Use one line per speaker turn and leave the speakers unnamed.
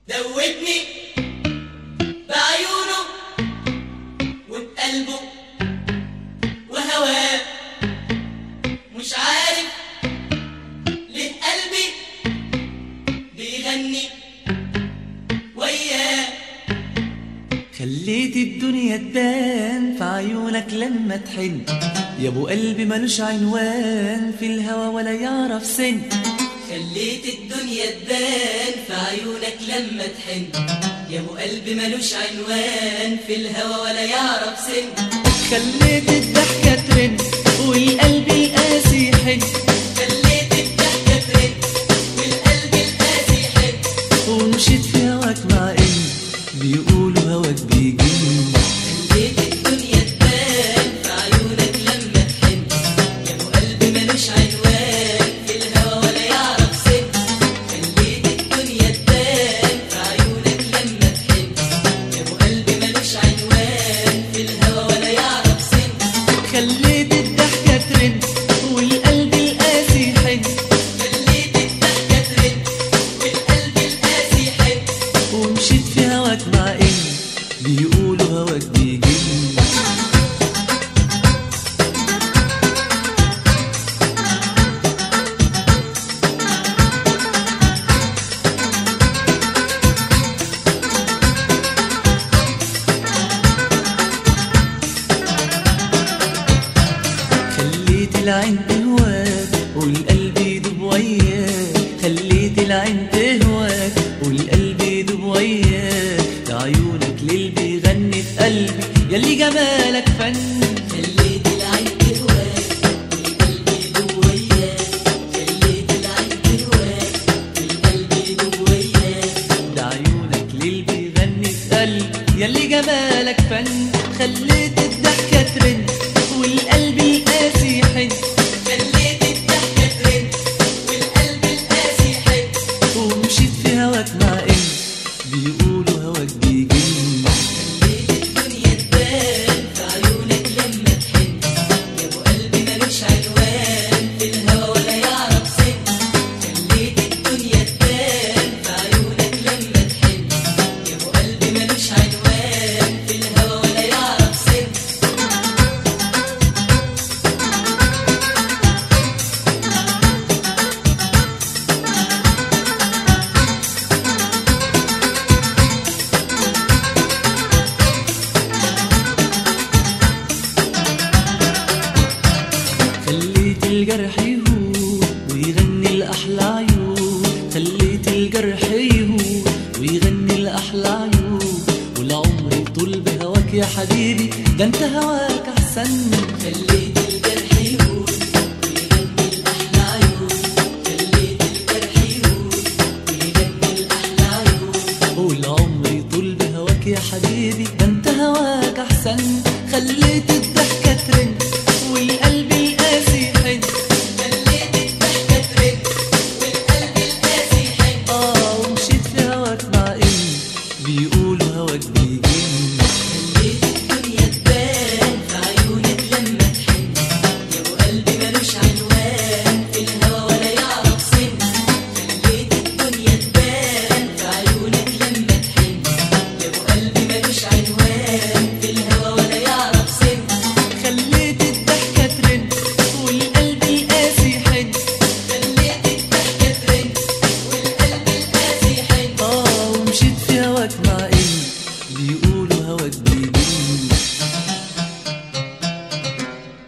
دوبني بعيونه وبقلبه وهواه مش عارف ليه قلبي بيغني وياه
خليت الدنيا تبان في عيونك لما تحن يا ابو قلبي ملوش عنوان في الهوى ولا يعرف سن
خليت الدنيا تبان في عيونك لما تحن يا ابو قلبي ملوش عنوان في الهوى ولا يعرف سن
خليت الضحكة ترن والقلب القاسي يحن
خليت الضحكة ترن والقلب القاسي يحن
ومشيت في هواك مع ان بيقولوا هواك بيجن
خليت الدنيا تبان في عيونك لما تحن يا ابو قلبي ملوش عنوان في الهوى ولا يعرف سن خليت الدنيا تبان في عيونك لما تحن يا ابو قلبي ملوش عنوان في الهوى ولا يعرف سن
خليت الضحكة ترن والقلب القاسي يحن
خليت الضحكة ترن والقلب القاسي يحن
ومشيت في هواك مع ان بيقولوا هواك بيجن خليت العين تهواك والقلب يدوب وياك خليت العين تهواك والقلب يدوب وياك لعيونك ليل بيغني في قلبي يلي جمالك فن
خليت العين تهواك والقلب يدوب وياك خليت العين تهواك والقلب يدوب وياك
لعيونك ليل بيغني في قلبي يلي جمالك فن خليت الضحكة ترن والقلب القاسي يحن
خليت الضحكة ترن والقلب القاسي يحن
ومشيت في هواك مع ان بيقولوا هواك بيجن
خليت الدنيا تبان في عيونك لما تحن يا ابو قلبي ملوش عنوان في الهوى ولا يعرف سن خليت الدنيا تبان في عيونك لما تحن يا ابو قلبي ملوش عنوان في الهوى ولا يعرف سن
خليت الجرح يهون ويغني الأحلى عيون خليت الجرح يهون ويغني الأحلى عيون والعمر يطول بهواك يا حبيبي ده انت هواك أحسن
خليت